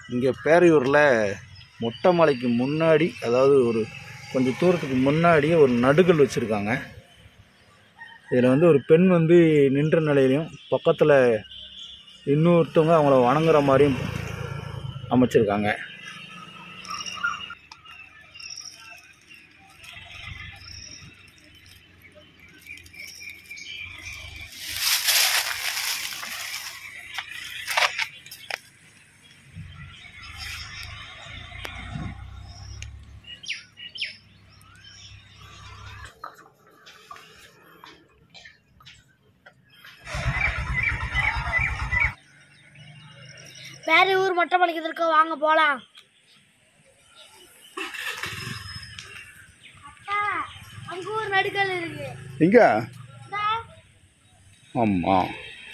இங்கே பேரையூரில் மொட்டை மலைக்கு முன்னாடி அதாவது ஒரு கொஞ்சம் தூரத்துக்கு முன்னாடியே ஒரு நடுகள் வச்சுருக்காங்க இதில் வந்து ஒரு பெண் வந்து நின்ற நிலையிலையும் பக்கத்தில் இன்னொருத்தவங்க அவங்கள வணங்குற மாதிரியும் அமைச்சிருக்காங்க வேற ஊர் மொட்டை மலைக்கு இருக்கோம் வாங்க போலாம் அப்பா அங்க ஒரு நடுக்கல் இருக்கு எங்கே இந்தா, ஆமாம்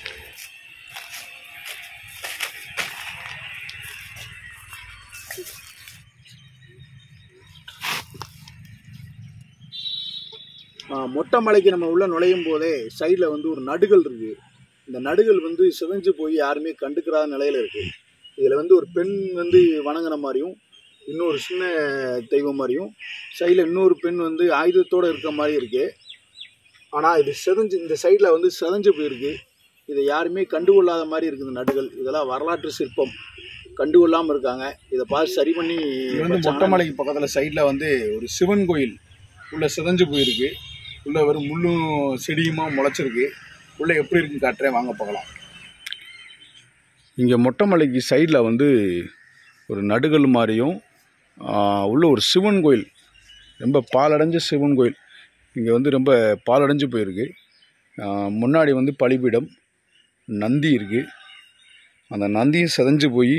மொட்டை மலைக்கு நம்ம உள்ள நுழையும் போதே சைடில் வந்து ஒரு நடுகள் இருக்கு இந்த நடுகள் வந்து சிதைஞ்சு போய் யாருமே கண்டுக்கிறாத நிலையில இருக்கு இதில் வந்து ஒரு பெண் வந்து வணங்குன மாதிரியும் இன்னொரு சின்ன தெய்வம் மாதிரியும் சைடில் இன்னொரு பெண் வந்து ஆயுதத்தோடு இருக்க மாதிரி இருக்கு ஆனால் இது செதஞ்சு இந்த சைடில் வந்து செதஞ்சு போயிருக்கு இதை யாருமே கண்டுகொள்ளாத மாதிரி இருக்குது இந்த நடுகள் இதெல்லாம் வரலாற்று சிற்பம் கண்டுகொள்ளாமல் இருக்காங்க இதை பார்த்து சரி பண்ணி வந்து மொட்டமலைக்கு பக்கத்தில் சைடில் வந்து ஒரு சிவன் கோயில் உள்ள சிதஞ்சு போயிருக்கு உள்ள வெறும் முள்ளும் செடியுமா முளைச்சிருக்கு உள்ள எப்படி இருக்குன்னு காட்டுறேன் வாங்க பார்க்கலாம் இங்கே மொட்டமலைக்கு சைடில் வந்து ஒரு நடுகள் மாதிரியும் ஆஹ், உள்ள ஒரு சிவன் கோயில் ரொம்ப பாலடைஞ்ச சிவன் கோயில் இங்கே வந்து ரொம்ப பாலடைஞ்சு போயிருக்கு ஆஹ், முன்னாடி வந்து பலிபீடம் நந்தி இருக்குது அந்த நந்தியும் சிதைஞ்சு போய்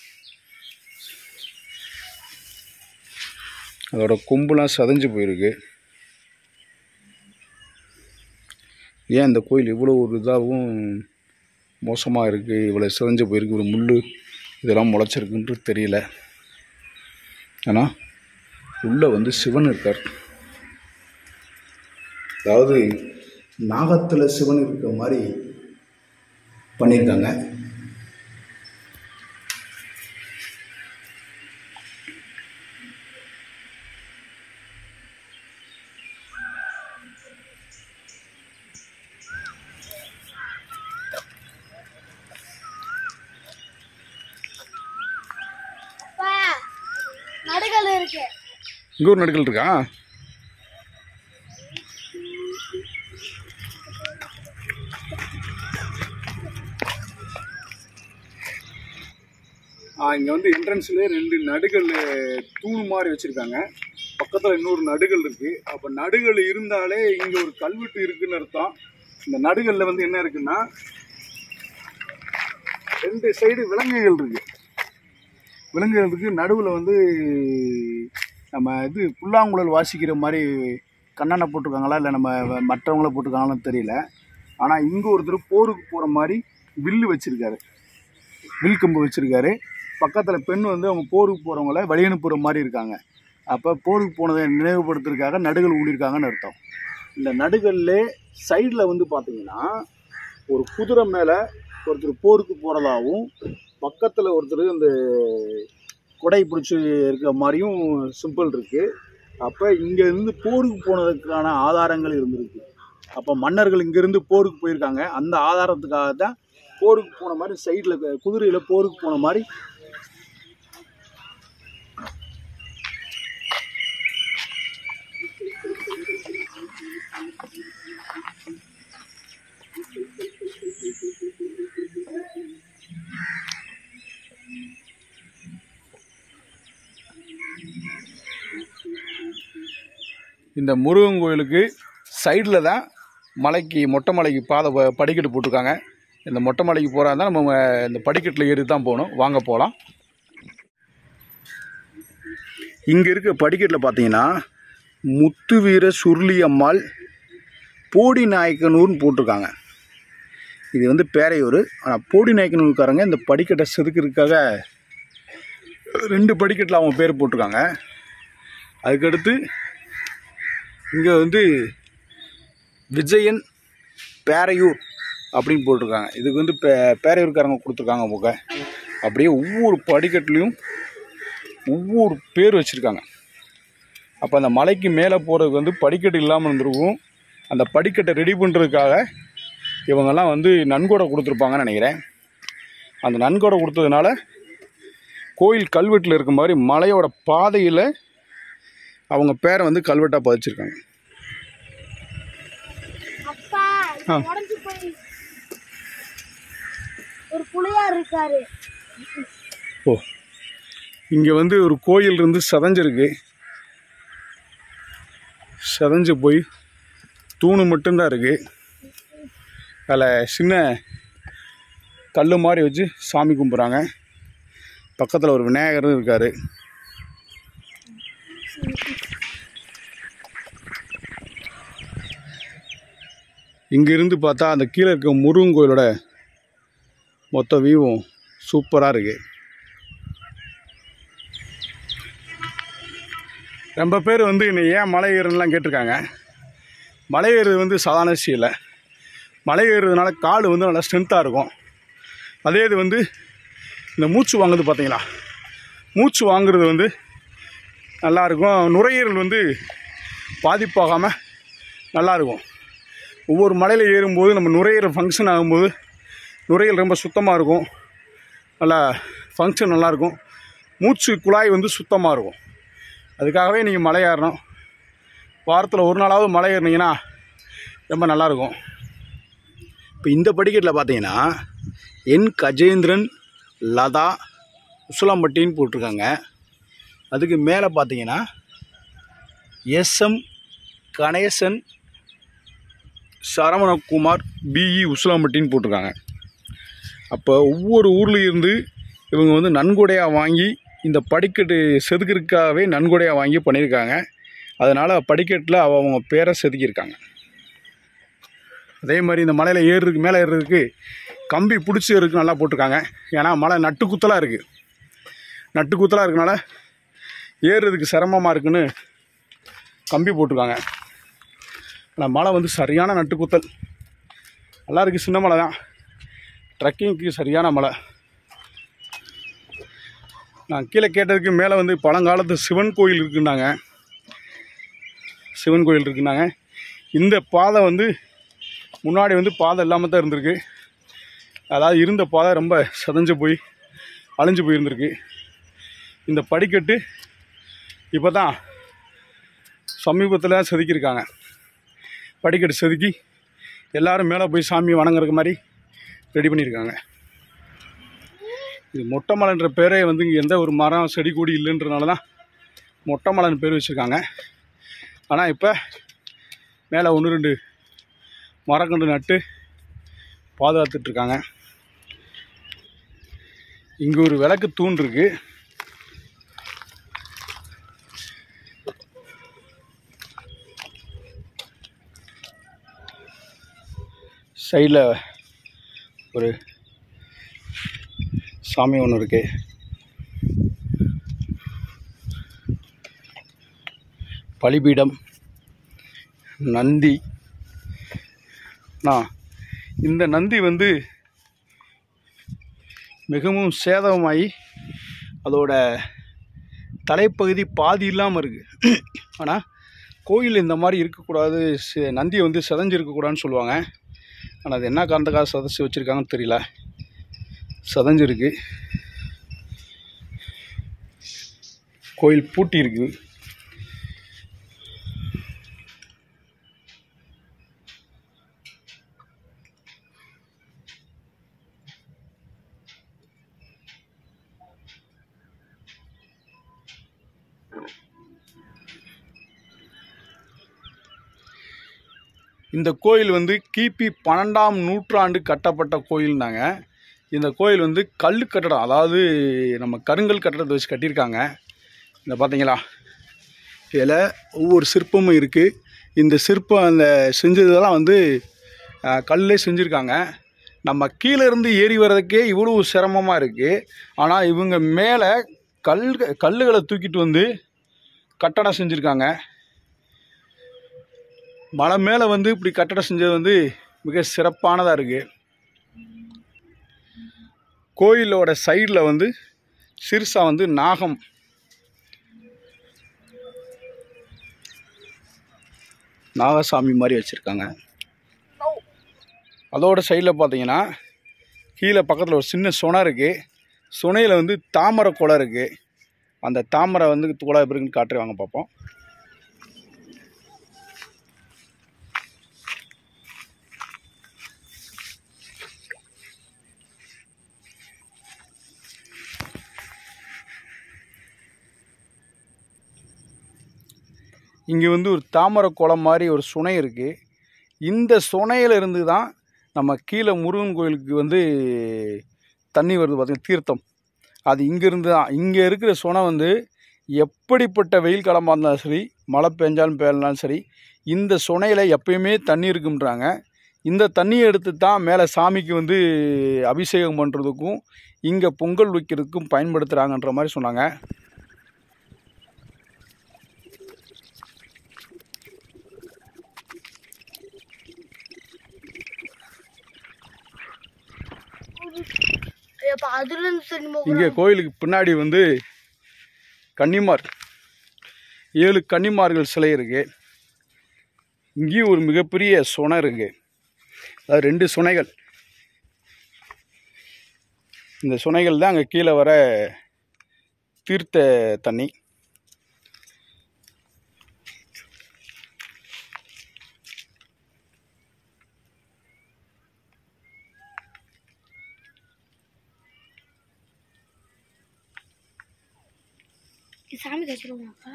அதோட கொம்புலாம் சிதைஞ்சு போயிருக்கு ஏன் இந்த கோயில் இவ்வளோ ஒரு இதாகவும் மோசமாக இருக்குது இவ்வளோ சிதைஞ்சு போயிருக்கு ஒரு முள் இதெல்லாம் முளைச்சிருக்குன்றது தெரியல ஆனால் உள்ளே வந்து சிவன் இருக்கார் அதாவது நாகத்தில் சிவன் இருக்க மாதிரி பண்ணியிருக்காங்க அப்பா நடுக்கல் இருக்கு இங்கே ஒரு நடுகள் இருக்கா இங்கே வந்து என்ட்ரன்ஸ்லேயே ரெண்டு நடுகள் தூண் மாதிரி வச்சுருக்காங்க பக்கத்தில் இன்னொரு நடுகள் இருக்குது அப்போ நடுகள் இருந்தாலே இங்கே ஒரு கல்வெட்டு இருக்குன்னு அர்த்தம் இந்த நடுகளில் வந்து என்ன இருக்குன்னா ரெண்டு சைடு விலங்குகள் இருக்குது விலங்குகள் இருக்குது நடுவில் வந்து நம்ம இது புல்லாங்குழல் வாசிக்கிற மாதிரி கண்ணனை போட்டிருக்காங்களா இல்லை நம்ம மற்றவங்கள போட்டிருக்காங்களான்னு தெரியல ஆனால் இங்கே ஒருத்தர் போருக்கு போகிற மாதிரி வில்லு வச்சுருக்காரு வில் கம்பு வச்சுருக்காரு பக்கத்தில் பெண் வந்து அவங்க போருக்கு போகிறவங்கள வழி அனுப்புகிற மாதிரி இருக்காங்க அப்போ போருக்கு போனதை நினைவுபடுத்துறதுக்காக நடுகள் ஊடிருக்காங்கன்னு அர்த்தம் இந்த நடுகளில் சைடில் வந்து பார்த்தீங்கன்னா ஒரு குதிரை மேலே ஒருத்தர் போருக்கு போகிறதாகவும் பக்கத்தில் ஒருத்தர் அந்த கொடை பிடிச்சி இருக்கிற மாதிரியும் சிம்பிள் இருக்குது அப்போ இங்கேருந்து போருக்கு போனதுக்கான ஆதாரங்கள் இருந்திருக்கு அப்போ மன்னர்கள் இங்கேருந்து போருக்கு போயிருக்காங்க அந்த ஆதாரத்துக்காக தான் போருக்கு போன மாதிரி சைடில் குதிரையில் போருக்கு போன மாதிரி இந்த முருகன் கோயிலுக்கு சைடில் தான் மலைக்கு மொட்டை மலைக்கு பாதை ப- படிக்கட்டு போட்டிருக்காங்க இந்த மொட்டை மலைக்கு போகிறா தான் நம்ம இந்த படிக்கட்டில் ஏறி தான் போகணும் வாங்க போகலாம் இங்கே இருக்க படிக்கட்டில் பார்த்தீங்கன்னா முத்துவீர சுருளி அம்மாள் போடி நாயக்கனூர்னு போட்டிருக்காங்க இது வந்து பேரையூர் ஆனால் போடி நாயக்கனூர்காரங்க இந்த படிக்கட்டை செதுக்கிறதுக்காக ரெண்டு படிக்கட்டில் அவங்க பேர் போட்டிருக்காங்க அதுக்கடுத்து இங்கே வந்து விஜயன் பேரையூர் அப்படின்னு போட்டிருக்காங்க இதுக்கு வந்து பே பேரையூர்காரங்க கொடுத்துருக்காங்க புக்கை அப்படியே ஒவ்வொரு படிக்கட்டுலேயும் ஒவ்வொரு பேர் வச்சுருக்காங்க அப்போ அந்த மலைக்கு மேலே போகிறதுக்கு வந்து படிக்கட்டு இல்லாமல் இருந்திருக்கும் அந்த படிக்கட்டை ரெடி பண்ணுறதுக்காக இவங்கெல்லாம் வந்து நன்கொடை கொடுத்துருப்பாங்கன்னு நினைக்கிறேன் அந்த நன்கொடை கொடுத்ததுனால கோயில் கல்வெட்டில் இருக்க மாதிரி மலையோட பாதையில் அவங்க பேரை வந்து கல்வெட்டாக பதிச்சிருக்காங்க அப்பா ஆ. உடஞ்சு போய் ஒரு புளியார் இருக்காரு ஓ இங்கே வந்து ஒரு கோயில் இருந்து சதஞ்சிருக்கு சதஞ்சு போய் தூணு மட்டும்தான் இருக்குது அதில் சின்ன கல் மாதிரி வச்சு சாமி கும்பிட்றாங்க பக்கத்தில் ஒரு விநாயகரும் இருக்கார் இங்கிருந்து பார்த்தா அந்த கீழே இருக்க முருகன் கோயிலோட மொத்த வியூவும் சூப்பராக இருக்குது ரொம்ப பேர் வந்து என்னை ஏன் மலை ஏறுன்னுலாம் கேட்டிருக்காங்க மலை ஏறுறது வந்து சாதாரண விஷயம் இல்லை மலை ஏறுறதுனால கால் வந்து நல்லா ஸ்ட்ரென்த்தாக இருக்கும் அதே இது வந்து இந்த மூச்சு வாங்குது பார்த்தீங்களா மூச்சு வாங்குறது வந்து நல்லாயிருக்கும் நுரையீரல் வந்து பாதிப்பாகாமல் நல்லாயிருக்கும் ஒவ்வொரு மலையில் ஏறும்போது நம்ம நுரையீரல் ஃபங்க்ஷன் ஆகும்போது நுரையீரல் ரொம்ப சுத்தமாக இருக்கும் நல்லா ஃபங்க்ஷன் நல்லாயிருக்கும் மூச்சு குழாய் வந்து சுத்தமாக இருக்கும் அதுக்காகவே நீங்கள் மலை ஏறணும் வாரத்தில் ஒரு நாளாவது மலை ஏறினீங்கன்னா ரொம்ப நல்லாயிருக்கும் இப்போ இந்த படிக்கட்டில் பார்த்தீங்கன்னா என் கஜேந்திரன் லதா உசுலாம்பட்டின்னு போட்டிருக்காங்க அதுக்கு மேலே பார்த்தீங்கன்னா எஸ்எம் கணேசன் சரவணகுமார் பிஇ உசுலாம்பட்டின்னு போட்டிருக்காங்க அப்போ ஒவ்வொரு ஊர்லேயும் இருந்து இவங்க வந்து நன்கொடையாக வாங்கி இந்த படிக்கட்டு செதுக்கிறதுக்காகவே நன்கொடையாக வாங்கி பண்ணியிருக்காங்க அதனால் படிக்கட்டில் அவ- அவங்க பேரை செதுக்கியிருக்காங்க அதே மாதிரி இந்த மலையில் ஏறுறதுக்கு மேலே ஏறுறதுக்கு கம்பி பிடிச்சி இருக்கு நல்லா போட்டிருக்காங்க ஏன்னா மலை நட்டுக்குத்தலாக இருக்குது நட்டுக்குத்தலாக இருக்கனால ஏறுறதுக்கு சிரமமாக இருக்குன்னு கம்பி போட்டிருக்காங்க ஆனால் மலை வந்து சரியான நட்டுக்குத்தல் நல்லா இருக்குது சின்ன மலை தான் ட்ரக்கிங்க்கு சரியான மலை நான் கீழே கேட்டதுக்கு மேலே வந்து பழங்காலத்து சிவன் கோயில் இருக்குன்னாங்க சிவன் கோயில் இருக்குன்னாங்க இந்த பாதை வந்து முன்னாடி வந்து பாதை இல்லாமல் தான் இருந்திருக்கு அதாவது இருந்த பாதை ரொம்ப சதஞ்சு போய் அழிஞ்சு போயிருந்திருக்கு இந்த படிக்கட்டு இப்போ தான் சமீபத்தில் செதுக்கியிருக்காங்க படிக்கட்டு செதுக்கி எல்லாரும் மேலே போய் சாமி வணங்குறதுக்கு மாதிரி ரெடி பண்ணியிருக்காங்க இது மொட்டை மலைன்ற பேரே வந்து இங்கே எந்த ஒரு மரம் செடி கொடி இல்லைன்றனால தான் மொட்டை மலைன்னு பேர் வச்சுருக்காங்க ஆனால் இப்போ மேலே ஒன்று ரெண்டு மரக்கன்று நட்டு பாதுகாத்துட்ருக்காங்க இங்கே ஒரு விளக்கு தூண் இருக்கு சைடில் ஒரு சாமி ஒன்று இருக்கு பலிபீடம் நந்தி நான் இந்த நந்தி வந்து மிகவும் சேதமாகி அதோட தலைப்பகுதி பாதி இல்லாமல் இருக்குது ஆனால் கோயில் இந்த மாதிரி இருக்கக்கூடாது ச- நந்தியை வந்து செதஞ்சு இருக்கக்கூடாதுன்னு சொல்லுவாங்க ஆனால் அது என்ன காரணத்துக்காக சதச்சு வச்சுருக்காங்கன்னு தெரியல சதஞ்சிருக்கு கோயில் பூட்டி இருக்குது இந்த கோயில் வந்து கிபி பன்னெண்டாம் நூற்றாண்டு கட்டப்பட்ட கோயில்னாங்க இந்த கோயில் வந்து கல் கட்டடம் அதாவது நம்ம கருங்கல் கட்டடத்தை வச்சு கட்டியிருக்காங்க இந்த பார்த்தீங்களா இதில் ஒவ்வொரு சிற்பமும் இருக்குது இந்த சிற்பம் அந்த செஞ்சதெல்லாம் வந்து அஹ், கல்லே செஞ்சுருக்காங்க நம்ம கீழே இருந்து ஏறி வர்றதுக்கே இவ்வளோ சிரமமாக இருக்குது ஆனால் இவங்க மேலே கல் கல்லுகளை தூக்கிட்டு வந்து கட்டடம் செஞ்சுருக்காங்க மலை மேலே வந்து இப்படி கட்டடம் செஞ்சது வந்து மிக சிறப்பானதாக இருக்குது கோயிலோட சைடில் வந்து சிறுசாக வந்து நாகம் நாகசாமி மாதிரி வச்சுருக்காங்க அதோட சைடில் பார்த்தீங்கன்னா கீழே பக்கத்தில் ஒரு சின்ன சுனை இருக்குது சுனையில் வந்து தாமரை குலை இருக்குது அந்த தாமரை வந்து குலை எப்படி இருக்குன்னு காட்டுவாங்க பார்ப்போம் இங்கே வந்து ஒரு தாமரை குளம் மாதிரி ஒரு சுனை இருக்குது இந்த சுனையில இருந்து தான் நம்ம கீழே முருகன் கோயிலுக்கு வந்து தண்ணி வருது பார்த்திங்கன்னா தீர்த்தம் அது இங்கேருந்து தான் இங்கே இருக்கிற சுனை வந்து எப்படிப்பட்ட வெயில் காலமாக இருந்தாலும் சரி மழை பெஞ்சாலும் பெய்யலனாலும் சரி இந்த சுனையில் எப்பயுமே தண்ணி இருக்குன்றாங்க இந்த தண்ணியை எடுத்து தான் மேலே சாமிக்கு வந்து அபிஷேகம் பண்ணுறதுக்கும் இங்கே பொங்கல் வைக்கிறதுக்கும் பயன்படுத்துகிறாங்கன்ற மாதிரி சொன்னாங்க அப்ப அதுல இருந்து தெரியுமா இங்கே கோயிலுக்கு பின்னாடி வந்து கன்னிமார் ஏழு கன்னிமார்கள் சிலை இருக்கு இங்கேயும் ஒரு மிகப்பெரிய சுனை இருக்கு அதாவது ரெண்டு சுனைகள் இந்த சுனைகள் தான் அங்கே கீழே வர தீர்த்த தண்ணி சாமி கச்சிருவோமாப்பா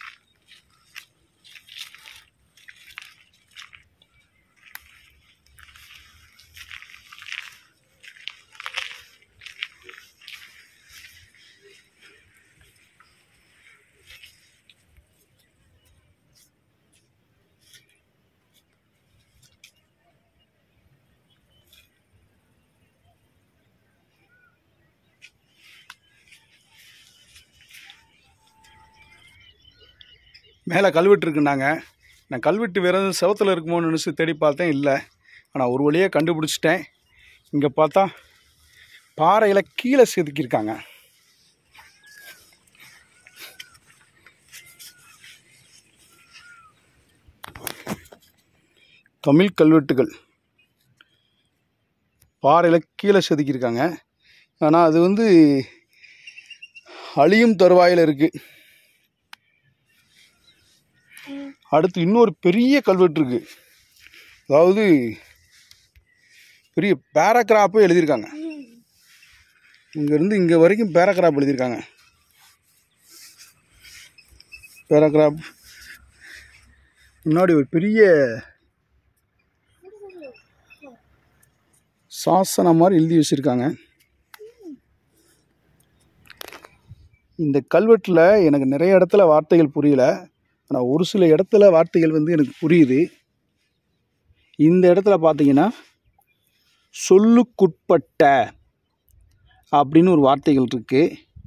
மேலே கல்வெட்டு இருக்குன்னாங்க நான் கல்வெட்டு வேறு எதுவும் செவத்தில் இருக்குமோன்னு நினச்சி தேடி பார்த்தேன் இல்லை ஆனால் ஒரு வழியாக கண்டுபிடிச்சிட்டேன் இங்கே பார்த்தா பாறையில் கீழே செதுக்கியிருக்காங்க தமிழ் கல்வெட்டுகள் பாறையில் கீழே செதுக்கியிருக்காங்க ஆனால் அது வந்து அழியும் தருவாயில் இருக்குது அடுத்து இன்னொரு பெரிய கல்வெட்டு இருக்கு அதாவது பெரிய பேராகிராஃபே எழுதியிருக்காங்க இங்கேருந்து இங்கே வரைக்கும் பேராகிராஃப் எழுதியிருக்காங்க பேராகிராஃப் முன்னாடி ஒரு பெரிய சாசனம் மாதிரி எழுதி வச்சுருக்காங்க இந்த கல்வெட்டில் எனக்கு நிறைய இடத்துல வார்த்தைகள் புரியல ஆனால் ஒரு சில இடத்துல வார்த்தைகள் வந்து எனக்கு புரியுது இந்த இடத்துல பார்த்தீங்கன்னா சொல்லுக்குட்பட்ட அப்படின்னு ஒரு வார்த்தைகள் இருக்கு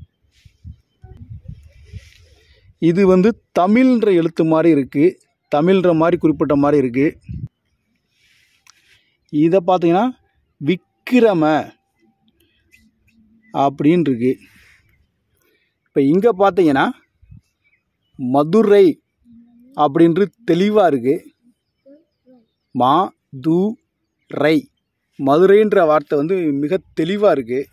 இது வந்து தமிழ்ன்ற எழுத்து மாதிரி இருக்கு தமிழ்ன்ற மாதிரி குறிப்பிட்ட மாதிரி இருக்கு இதை பார்த்தீங்கன்னா விக்கிரம அப்படின்னு இருக்கு இப்போ இங்கே பார்த்தீங்கன்னா மதுரை அப்படின்ட்டு தெளிவாக இருக்குது மா து ரை மதுரைன்ற வார்த்தை வந்து மிக தெளிவாக இருக்குது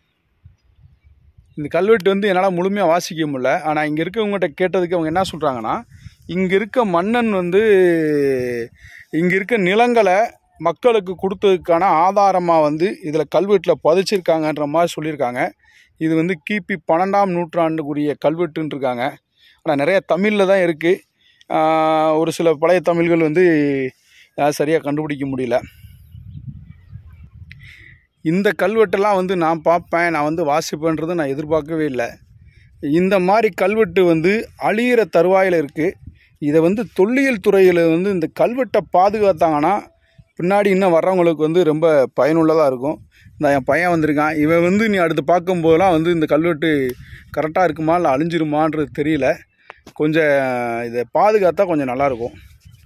இந்த கல்வெட்டு வந்து என்னால் முழுமையாக வாசிக்க முடியல ஆனால் இங்கே இருக்கவங்ககிட்ட கேட்டதுக்கு அவங்க என்ன சொல்கிறாங்கன்னா இங்கே இருக்க மன்னன் வந்து இங்கே இருக்க நிலங்களை மக்களுக்கு கொடுத்ததுக்கான ஆதாரமாக வந்து இதில் கல்வெட்டில் பதிச்சிருக்காங்கன்ற மாதிரி சொல்லியிருக்காங்க இது வந்து கிபி பன்னெண்டாம் நூற்றாண்டுக்குரிய கல்வெட்டுன்னு இருக்காங்க ஆனால் நிறைய தமிழில் தான் இருக்குது ஒரு சில பழைய தமிழ்கள் வந்து சரியாக கண்டுபிடிக்க முடியல இந்த கல்வெட்டெல்லாம் வந்து நான் பார்ப்பேன் நான் வந்து வாசிப்பேன்றது நான் எதிர்பார்க்கவே இல்லை இந்த மாதிரி கல்வெட்டு வந்து அழியிற தருவாயில் இருக்குது இதை வந்து தொல்லியல் துறையில் வந்து இந்த கல்வெட்டை பாதுகாத்தாங்கன்னா பின்னாடி இன்னும் வர்றவங்களுக்கு வந்து ரொம்ப பயனுள்ளதாக இருக்கும் இந்த என் பையன் வந்திருக்கான் இவன் வந்து நீ அடுத்து பார்க்கும்போதெல்லாம் வந்து இந்த கல்வெட்டு கரெக்டாக இருக்குமா இல்லை அழிஞ்சிருமான்றது தெரியல கொஞ்சம் இதை பாதுகாத்தா கொஞ்சம் நல்லாயிருக்கும்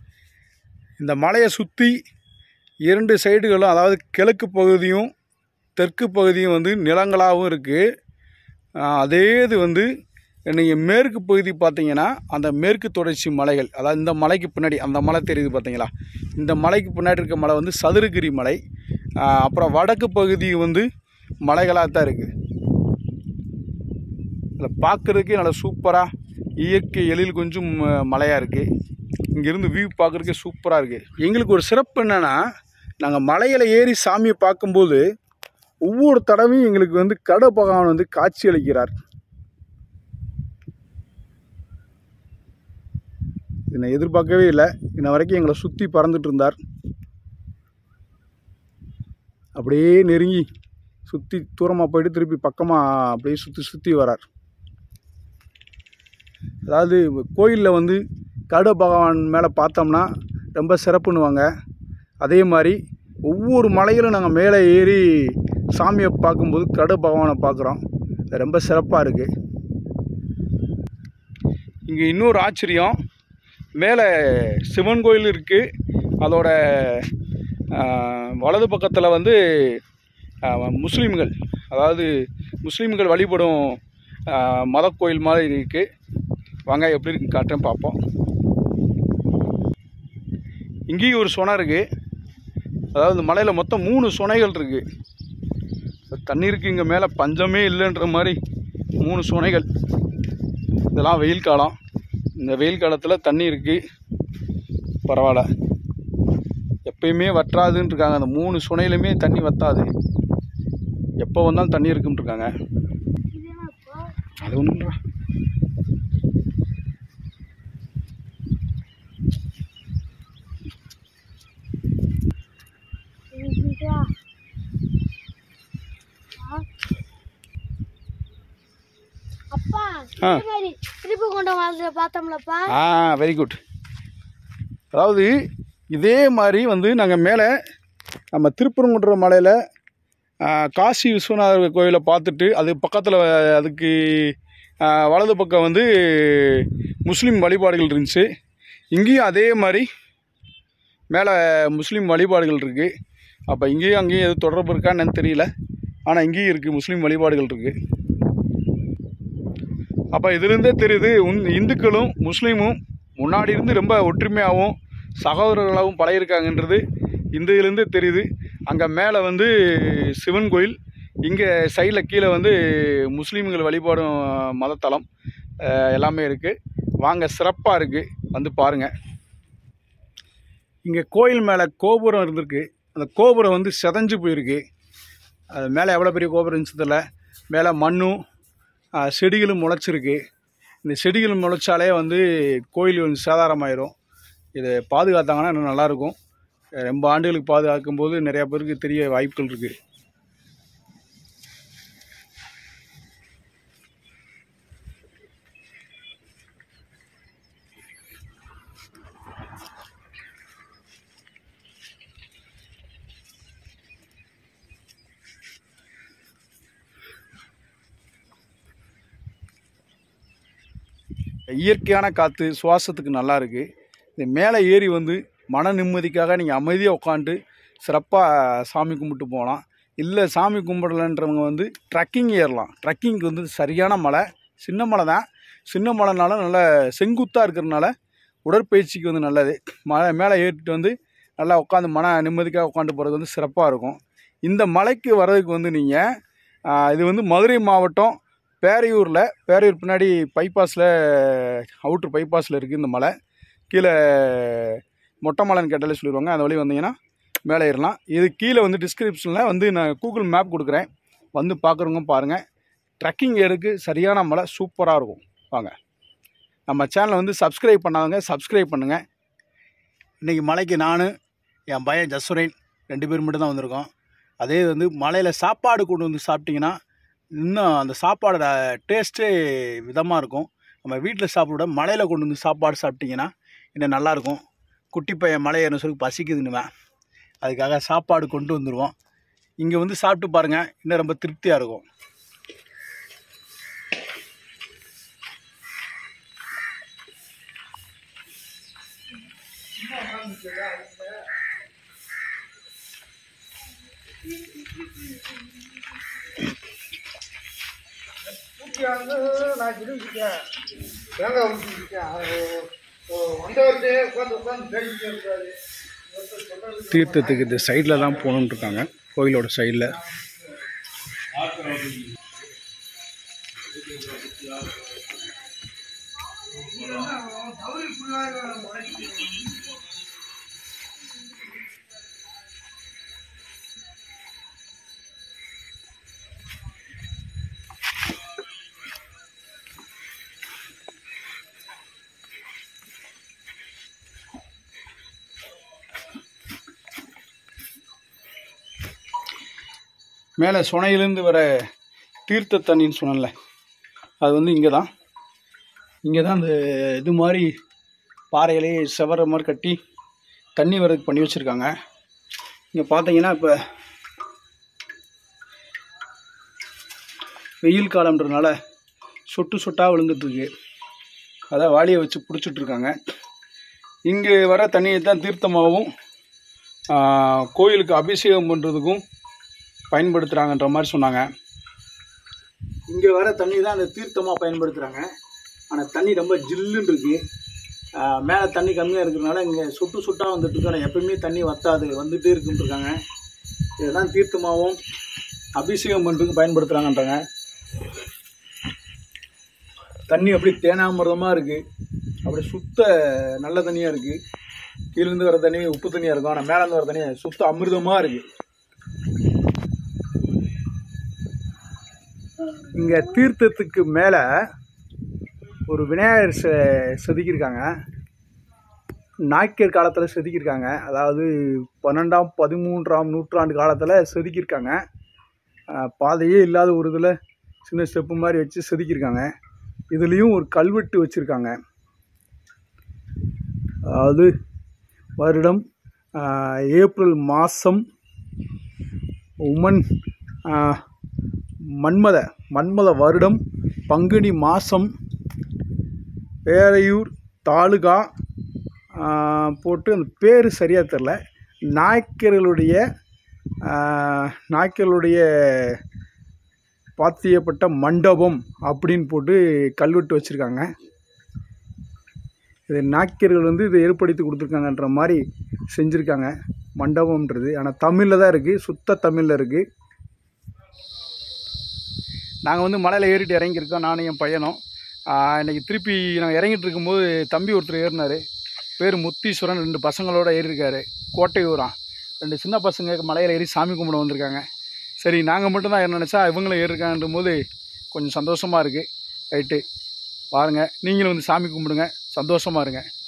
இந்த மலையை சுற்றி இரண்டு சைடுகளும் அதாவது கிழக்கு பகுதியும் தெற்கு பகுதியும் வந்து நிலங்களாகவும் இருக்குது அதே இது வந்து நீங்கள் மேற்கு பகுதி பார்த்தீங்கன்னா அந்த மேற்கு தொடர்ச்சி மலைகள் அதாவது இந்த மலைக்கு பின்னாடி அந்த மலை தெரியுது பார்த்தீங்களா இந்த மலைக்கு பின்னாடி இருக்க மலை வந்து சதுரகிரி மலை ஆ, அப்புறம் வடக்கு பகுதி வந்து மலைகளாக தான் இருக்குது அதில் பார்க்குறதுக்கே நல்லா சூப்பராக இயற்கை எழில் கொஞ்சம் மலையாக இருக்குது இங்கேருந்து வியூ பார்க்குறதுக்கே சூப்பராக இருக்குது எங்களுக்கு ஒரு சிறப்பு என்னென்னா நாங்கள் மலையில் ஏறி சாமியை பார்க்கும்போது ஒவ்வொரு தடவையும் எங்களுக்கு வந்து கட பகவான் வந்து காட்சி அளிக்கிறார் இதை நான் எதிர்பார்க்கவே இல்லை இன்ன வரைக்கும் எங்களை சுற்றி பறந்துட்டு இருந்தார் அப்படியே நெருங்கி சுற்றி தூரமாக போயிட்டு திருப்பி பக்கமாக அப்படியே சுற்றி சுற்றி வரார் அதாவது கோயிலில் வந்து கருட பகவான் மேலே பார்த்தோம்னா ரொம்ப சிறப்புன்னுவாங்க அதே மாதிரி ஒவ்வொரு மலையிலும் நாங்கள் மேலே ஏறி சாமியை பார்க்கும்போது கருட பகவானை பார்க்குறோம் அது ரொம்ப சிறப்பாக இருக்குது இங்கே இன்னொரு ஆச்சரியம் மேலே சிவன் கோயில் இருக்குது அதோட ஆஹ், வலது பக்கத்தில் வந்து ஆஹ், முஸ்லீம்கள் அதாவது முஸ்லீம்கள் வழிபடும் ஆஹ், மத கோயில் மாதிரி இருக்குது வாங்க எப்படி இருக்குன்னு காட்டுறேன் பார்ப்போம் இங்கேயும் ஒரு சுனை இருக்குது அதாவது மலையில் மொத்தம் மூணு சுனைகள் இருக்குது தண்ணீருக்கு இங்கே மேலே பஞ்சமே இல்லைன்ற மாதிரி மூணு சுனைகள் இதெல்லாம் வெயில் காலம் இந்த வெயில் காலத்தில் தண்ணி இருக்குது பரவாயில்ல எப்பயுமே வற்றாதுன்னு இருக்காங்க அந்த மூணு சுனையிலுமே தண்ணி வற்றாது எப்போ வந்தாலும் தண்ணி இருக்குன்னு இருக்காங்க அது ஒன்றுன்றா அப்பா ஆ. இந்த மாதிரி திருப்பி கொண்ட வாழ்ந்த பார்த்தோம்லப்பா ஆ வெரி குட் அதாவது இதே மாதிரி வந்து நாங்கள் மேலே நம்ம திருப்பரங்குன்ற மலையில் காசி விஸ்வநாதர் கோயிலை பார்த்துட்டு அது பக்கத்தில் அதுக்கு ஆ, வலது பக்கம் வந்து முஸ்லீம் வழிபாடுகள் இருந்துச்சு இங்கேயும் அதே மாதிரி மேலே முஸ்லீம் வழிபாடுகள் இருக்குது அப்போ இங்கேயும் அங்கேயும் எது தொடர்பு இருக்கான்னு எனக்கு தெரியல ஆனால் இங்கேயும் இருக்குது முஸ்லீம் வழிபாடுகள் இருக்குது அப்போ இதுலேருந்தே தெரியுது உன் இந்துக்களும் முஸ்லீமும் முன்னாடி இருந்து ரொம்ப ஒற்றுமையாகவும் சகோதரர்களாகவும் பழகிருக்காங்கன்றது இந்த இதுலேருந்தே தெரியுது அங்கே மேலே வந்து சிவன் கோயில் இங்கே சைடில் கீழே வந்து முஸ்லீம்கள் வழிபாடும் மதத்தலம் அஹ், எல்லாமே இருக்குது வாங்க சிறப்பாக இருக்குது வந்து பாருங்கள் இங்கே கோயில் மேலே கோபுரம் இருந்திருக்கு அந்த கோபுரம் வந்து செதஞ்சு போயிருக்கு அது மேலே எவ்வளோ பெரிய கோபுரம் இருந்துச்சு தெரியல மேலே மண்ணும் ஆ, செடிகளும் முளைச்சிருக்கு இந்த செடிகள் முளைச்சாலே வந்து கோயில் வந்து சேதாரமாயிரும் இதை பாதுகாத்தாங்கன்னா இன்னும் நல்லாயிருக்கும் ரொம்ப ஆண்டுகளுக்கு பாதுகாக்கும் போது நிறையா பேருக்கு தெரிய வாய்ப்புகள் இருக்குது இயற்கையான காற்று சுவாசத்துக்கு நல்லா இருக்குது இது மேலே ஏறி வந்து மன நிம்மதிக்காக நீங்கள் அமைதியாக உட்காந்துட்டு சிறப்பாக சாமி கும்பிட்டு போகலாம் இல்லை சாமி கும்பிடலன்றவங்க வந்து ட்ரக்கிங் ஏறலாம் ட்ரக்கிங்க்கு வந்து சரியான மலை சின்ன மலை தான் சின்ன மலைனால நல்ல செங்குத்தாக இருக்கிறனால உடற்பயிற்சிக்கு வந்து நல்லது மலை மேலே ஏறிட்டு வந்து நல்லா உட்காந்து மன நிம்மதிக்காக உட்காந்து போகிறது வந்து சிறப்பாக இருக்கும் இந்த மலைக்கு வர்றதுக்கு வந்து நீங்கள் இது வந்து மதுரை மாவட்டம் பேரையூரில் பேரையூர் பின்னாடி பைபாஸில் அவுட்ரு பைபாஸில் இருக்குது இந்த மலை கீழே மொட்டை மலைன்னு கேட்டாலே சொல்லிடுவாங்க அந்த வழி வந்தீங்கன்னா மேலே ஏறலாம் இது கீழே வந்து டிஸ்கிரிப்ஷனில் வந்து நான் கூகுள் மேப் கொடுக்குறேன் வந்து பார்க்குறவங்க பாருங்கள் ட்ரக்கிங் ஏருக்கு சரியான மலை சூப்பராக இருக்கும் வாங்க நம்ம சேனலை வந்து சப்ஸ்கிரைப் பண்ணாதவங்க சப்ஸ்கிரைப் பண்ணுங்கள் இன்றைக்கி மலைக்கு நான் என் பையன் ஜஸ்வரேன் ரெண்டு பேர் மட்டும் தான் வந்திருக்கோம் அதே வந்து மலையில் சாப்பாடு கொண்டு வந்து சாப்பிட்டிங்கன்னா இன்னும் அந்த சாப்பாடோட டேஸ்ட்டே விதமாக இருக்கும் நம்ம வீட்டில் சாப்பிட மலையில் கொண்டு வந்து சாப்பாடு சாப்பிட்டிங்கன்னா இன்னும் நல்லாயிருக்கும் குட்டி பையன் மலை ஏறணும் சொல்லி பசிக்குதுன்னுவேன் அதுக்காக சாப்பாடு கொண்டு வந்துடுவோம் இங்கே வந்து சாப்பிட்டு பாருங்கள் இன்னும் ரொம்ப திருப்தியாக இருக்கும் நான் சொல்லியிருக்கேன் தேங்காய் ஊற்றிருக்கேன் வந்தவர்கிட்டே உட்காந்து உட்காந்து பேசிட்டே இருக்காரு தீர்த்தத்துக்கு இந்த சைடில் தான் போகணுன்ட்டு இருக்காங்க கோயிலோட சைடில் மேலே சுனையிலேருந்து வர தீர்த்த தண்ணின்னு சொன்னேன்ல அது வந்து இங்கே தான் இங்கே தான் அந்த இது மாதிரி பாறையிலே செவர மாதிரி கட்டி தண்ணி வரதுக்கு பண்ணி வச்சுருக்காங்க இங்கே பார்த்தீங்கன்னா இப்போ வெயில் காலம்ன்றனால சொட்டு சொட்டாக விழுந்துட்டுருக்கு அதான் வாளியை வச்சு பிடிச்சிட்ருக்காங்க இங்கே வர தண்ணியை தான் தீர்த்தமாகவும் ஆ, கோயிலுக்கு அபிஷேகம் பண்ணுறதுக்கும் பயன்படுத்துகிறாங்கன்ற மாதிரி சொன்னாங்க இங்கே வர தண்ணி தான் அந்த தீர்த்தமாக பயன்படுத்துகிறாங்க ஆனால் தண்ணி ரொம்ப ஜில்லுன்னு இருக்கு மேலே தண்ணி கம்மியாக இருக்கிறதுனால இங்கே சுட்டு சுட்டாக வந்துட்டு இருக்கு ஆனால் எப்பயுமே தண்ணி வத்தாது வந்துகிட்டே இருக்குன்னு இருக்காங்க இதுதான் தீர்த்தமாகவும் அபிஷேகம் பண்ணுறதுக்கு பயன்படுத்துகிறாங்கன்றாங்க தண்ணி அப்படி தேனாமிரதமாக இருக்குது அப்படி சுத்த நல்ல தண்ணியாக இருக்குது கீழேருந்து வர தண்ணி உப்பு தண்ணியாக இருக்கும் ஆனால் மேலேருந்து வர தண்ணி சுத்த அமிர்தமாக இருக்குது இங்கே தீர்த்தத்துக்கு மேலே ஒரு விநாயகர் செ செதுக்கியிருக்காங்க நாயக்கர் காலத்தில் செதுக்கியிருக்காங்க அதாவது பன்னெண்டாம் பதிமூன்றாம் நூற்றாண்டு காலத்தில் செதுக்கியிருக்காங்க அஹ், பாதையே இல்லாத ஒரு இதில் சின்ன ஸ்டெப்பு மாதிரி வச்சு செதுக்கியிருக்காங்க இதுலேயும் ஒரு கல்வெட்டு வச்சுருக்காங்க அதாவது வருடம் அஹ், ஏப்ரல் மாதம் உமன் அஹ், மன்மத மன்மத வருடம் பங்குனி மாதம் பேரையூர் தாலுகா ஆ, போட்டு அந்த பேர் சரியாக தெரில நாய்க்கர்களுடைய ஆ, நாய்க்கர்களுடைய பாத்தியப்பட்ட மண்டபம் அப்படின்னு போட்டு கல்வெட்டு வச்சுருக்காங்க இது நாய்க்கர்கள் வந்து இதை ஏற்படுத்தி கொடுத்துருக்காங்கன்ற மாதிரி செஞ்சுருக்காங்க மண்டபம்ன்றது ஆனால் தமிழில் தான் இருக்குது சுத்த தமிழில் இருக்குது நாங்கள் வந்து மலையில் ஏறிட்டு இறங்கியிருக்கோம் நானும் என் பையனும் ஆஹ் இன்னைக்கு திருப்பி நாங்கள் இறங்கிட்டு இருக்கும்போது தம்பி ஒருத்தர் ஏறினார் பேர் முத்தீஸ்வரன் ரெண்டு பசங்களோட ஏறியிருக்காரு கோட்டையூரான் ரெண்டு சின்ன பசங்க மலையில் ஏறி சாமி கும்பிட வந்திருக்காங்க சரி நாங்கள் மட்டும்தான் ஏற நினச்சா இவங்களும் ஏறிருக்காங்கன்ற போது கொஞ்சம் சந்தோஷமாக இருக்குது ரைட்டு பாருங்கள் நீங்களும் வந்து சாமி கும்பிடுங்க சந்தோஷமாக இருங்க